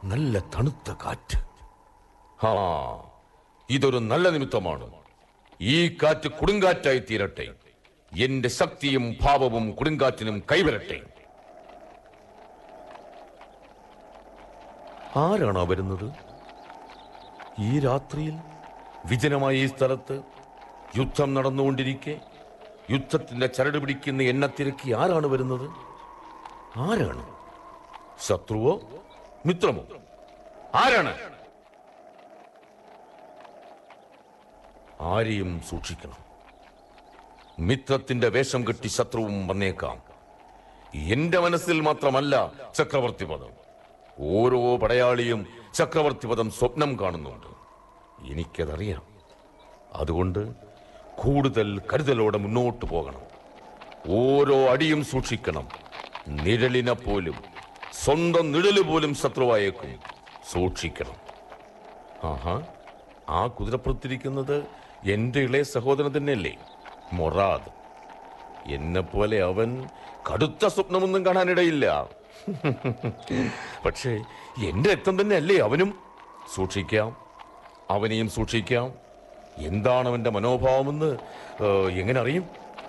നല്ല തണുത്ത കാറ്റ് ആ ഇതൊരു നല്ല നിമിത്തമാണ് ഈ കാറ്റ് കൊടുങ്കാറ്റായി തീരട്ടെ എന്റെ ശക്തിയും ഭാവവും കൊടുങ്കാറ്റിനും കൈവരട്ടെ ആരാണ് ആ വരുന്നത് ഈ രാത്രിയിൽ വിജനമായ ഈ സ്ഥലത്ത് യുദ്ധം നടന്നുകൊണ്ടിരിക്കെ യുദ്ധത്തിന്റെ ചരട് പിടിക്കുന്ന എണ്ണ തിരക്കി ആരാണ് വരുന്നത് ആരാണ് ശത്രുവോ മിത്രമോ ആരാണ് ആരെയും സൂക്ഷിക്കണം മിത്രത്തിന്റെ വേഷം കെട്ടി ശത്രുവും വന്നേക്കാം എന്റെ മനസ്സിൽ മാത്രമല്ല ചക്രവർത്തി പദം ഓരോ പടയാളിയും ചക്രവർത്തി പദം സ്വപ്നം കാണുന്നുണ്ട് എനിക്കതറിയാം അതുകൊണ്ട് കൂടുതൽ കരുതലോടെ മുന്നോട്ട് പോകണം ഓരോ അടിയും സൂക്ഷിക്കണം നിഴലിനെ പോലും സ്വന്തം നിഴല് പോലും ശത്രുവായേക്കും സൂക്ഷിക്കണം ആഹാ ആ കുതിരപ്പുറത്തിരിക്കുന്നത് എന്റെ ഇളയ സഹോദരൻ തന്നെയല്ലേ മൊറാദ് എന്നെ പോലെ അവൻ കടുത്ത സ്വപ്നമൊന്നും കാണാനിടയില്ല പക്ഷേ എന്റെ രക്തം തന്നെയല്ലേ അവനും സൂക്ഷിക്കാം അവനെയും സൂക്ഷിക്കാം എന്താണ് അവന്റെ മനോഭാവമെന്ന് ഏ, എങ്ങനെ അറിയും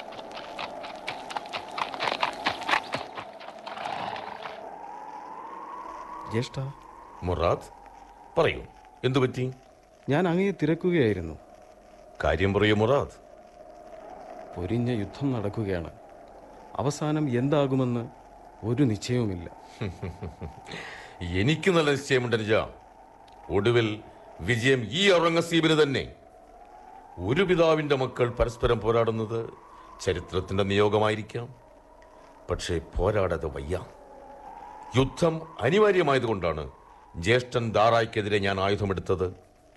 ജ്യേഷ്ഠ മൊറാദ് പറയൂ എന്തു പറ്റി ഞാൻ അങ്ങയെ തിരക്കുകയായിരുന്നു കാര്യം പറയൂ മൊറാദ് പൊരിഞ്ഞ യുദ്ധം നടക്കുകയാണ് അവസാനം എന്താകുമെന്ന് ഒരു നിശ്ചയവുമില്ല എനിക്ക് നല്ല നിശ്ചയമുണ്ട് അനുജ ഒടുവിൽ വിജയം ഈ ഔറംഗസീബിന് തന്നെ ഒരു പിതാവിന്റെ മക്കൾ പരസ്പരം പോരാടുന്നത് ചരിത്രത്തിന്റെ നിയോഗമായിരിക്കാം പക്ഷേ പോരാടാതെ വയ്യ യുദ്ധം അനിവാര്യമായതുകൊണ്ടാണ് ജ്യേഷ്ഠൻ ദാറായ്ക്കെതിരെ ഞാൻ ആയുധമെടുത്തത്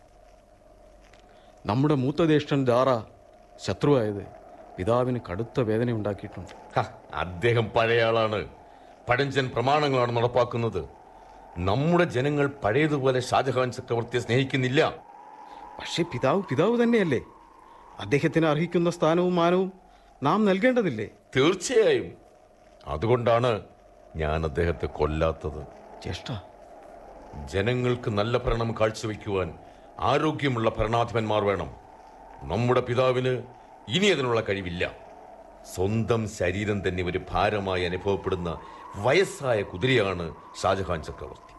നമ്മുടെ മൂത്ത ജ്യേഷ്ഠൻ ദാറ ശത്രുവായത് പിതാവിന് കടുത്ത വേദന ഉണ്ടാക്കിയിട്ടുണ്ട് ഹ, അദ്ദേഹം പഴയ ആളാണ് പഴഞ്ചൻ പ്രമാണങ്ങളാണ് നടപ്പാക്കുന്നത് നമ്മുടെ ജനങ്ങൾ പഴയതുപോലെ ഷാജഹാൻ ചക്രവർത്തിയെ സ്നേഹിക്കുന്നില്ല പക്ഷേ പിതാവ് പിതാവ് തന്നെയല്ലേ അദ്ദേഹത്തിന് അർഹിക്കുന്ന സ്ഥാനവും മാനവും നാം നൽകേണ്ടതില്ലേ തീർച്ചയായും അതുകൊണ്ടാണ് ഞാൻ അദ്ദേഹത്തെ കൊല്ലാത്തത് ജ്യേഷ്ഠ ജനങ്ങൾക്ക് നല്ല ഭരണം കാഴ്ചവെക്കുവാൻ ആരോഗ്യമുള്ള ഭരണാധിപന്മാർ വേണം നമ്മുടെ പിതാവിന് ഇനി അതിനുള്ള കഴിവില്ല സ്വന്തം ശരീരം തന്നെ ഒരു ഭാരമായി അനുഭവപ്പെടുന്ന വയസ്സായ കുതിരയാണ് ഷാജഹാൻ ചക്രവർത്തി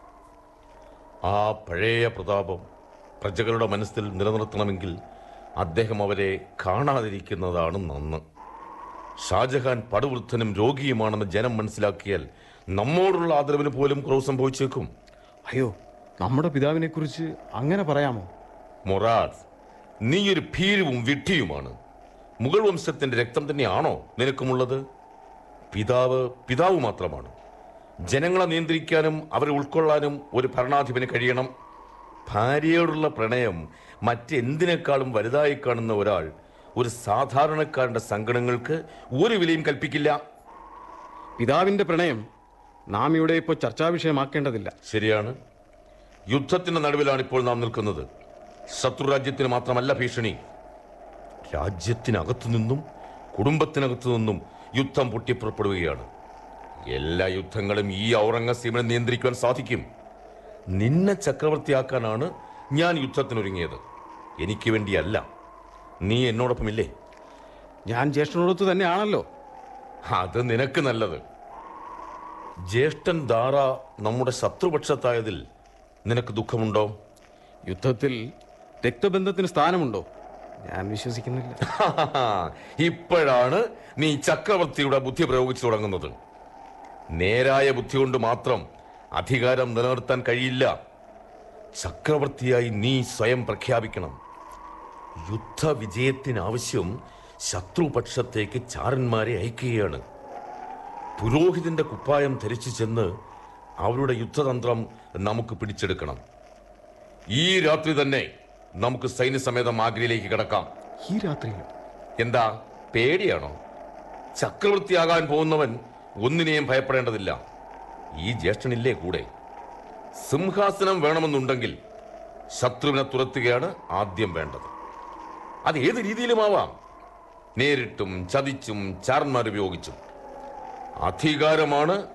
ആ പഴയ പ്രതാപം പ്രജകളുടെ മനസ്സിൽ നിലനിർത്തണമെങ്കിൽ അദ്ദേഹം അവരെ കാണാതിരിക്കുന്നതാണ് നന്ന് ഷാജഹാൻ പടുവൃദ്ധനും രോഗിയുമാണെന്ന് ജനം മനസ്സിലാക്കിയാൽ നമ്മോടുള്ള ആദരവിന് പോലും കുറവ് സംഭവിച്ചേക്കും അയ്യോ നമ്മുടെ പിതാവിനെ കുറിച്ച് അങ്ങനെ പറയാമോ മൊറാദ് നീ ഒരു ഭീരുവും വിഡ്ഢിയുമാണ് മുഗൾ വംശത്തിന്റെ രക്തം തന്നെയാണോ നിനക്കുമുള്ളത് പിതാവ് പിതാവ് മാത്രമാണ് ജനങ്ങളെ നിയന്ത്രിക്കാനും അവരെ ഉൾക്കൊള്ളാനും ഒരു ഭരണാധിപന് കഴിയണം ഭാര്യയോടുള്ള പ്രണയം മറ്റെന്തിനേക്കാളും വലുതായി കാണുന്ന ഒരാൾ ഒരു സാധാരണക്കാരന്റെ സങ്കടങ്ങൾക്ക് ഒരു വിലയും കൽപ്പിക്കില്ല പിതാവിന്റെ പ്രണയം നാം ഇവിടെ ഇപ്പോൾ ചർച്ചാ വിഷയമാക്കേണ്ടതില്ല ശരിയാണ് യുദ്ധത്തിന്റെ നടുവിലാണ് ഇപ്പോൾ നാം നിൽക്കുന്നത് ശത്രുരാജ്യത്തിന് മാത്രമല്ല ഭീഷണി രാജ്യത്തിനകത്തു നിന്നും കുടുംബത്തിനകത്തു നിന്നും യുദ്ധം പൊട്ടിപ്പുറപ്പെടുകയാണ് എല്ലാ യുദ്ധങ്ങളും ഈ ഔറംഗസീബിനെ നിയന്ത്രിക്കുവാൻ സാധിക്കും നിന്നെ ചക്രവർത്തിയാക്കാനാണ് ഞാൻ യുദ്ധത്തിനൊരുങ്ങിയത് എനിക്ക് വേണ്ടിയല്ല നീ എന്നോടൊപ്പമില്ലേ ഞാൻ ജ്യേഷ്ഠനോടൊത്ത് തന്നെയാണല്ലോ അത് നിനക്ക് നല്ലത് ജ്യേഷ്ഠൻ ദാറ നമ്മുടെ ശത്രുപക്ഷത്തായതിൽ നിനക്ക് ദുഃഖമുണ്ടോ യുദ്ധത്തിൽ രക്തബന്ധത്തിന് സ്ഥാനമുണ്ടോ ഞാൻ വിശ്വസിക്കുന്നില്ല ഇപ്പോഴാണ് നീ ചക്രവർത്തിയുടെ ബുദ്ധി പ്രയോഗിച്ചു തുടങ്ങുന്നത് നേരായ ബുദ്ധി കൊണ്ട് മാത്രം അധികാരം നിലനിർത്താൻ കഴിയില്ല ചക്രവർത്തിയായി നീ സ്വയം പ്രഖ്യാപിക്കണം യുദ്ധവിജയത്തിനാവശ്യം ശത്രുപക്ഷത്തേക്ക് ചാരന്മാരെ അയക്കുകയാണ് പുരോഹിതന്റെ കുപ്പായം ധരിച്ചു ചെന്ന് അവരുടെ യുദ്ധതന്ത്രം നമുക്ക് പിടിച്ചെടുക്കണം ഈ രാത്രി തന്നെ നമുക്ക് സൈന്യസമേതം ആഗ്രയിലേക്ക് കിടക്കാം ഈ രാത്രിയിലും എന്താ പേടിയാണോ ചക്രവർത്തിയാകാൻ പോകുന്നവൻ ഒന്നിനെയും ഭയപ്പെടേണ്ടതില്ല ഈ ജ്യേഷ്ഠനില്ലേ കൂടെ സിംഹാസനം വേണമെന്നുണ്ടെങ്കിൽ ശത്രുവിനെ തുരത്തുകയാണ് ആദ്യം വേണ്ടത് അത് ഏത് രീതിയിലുമാവാം നേരിട്ടും ചതിച്ചും ചാരന്മാർ ഉപയോഗിച്ചും അധികാരമാണ്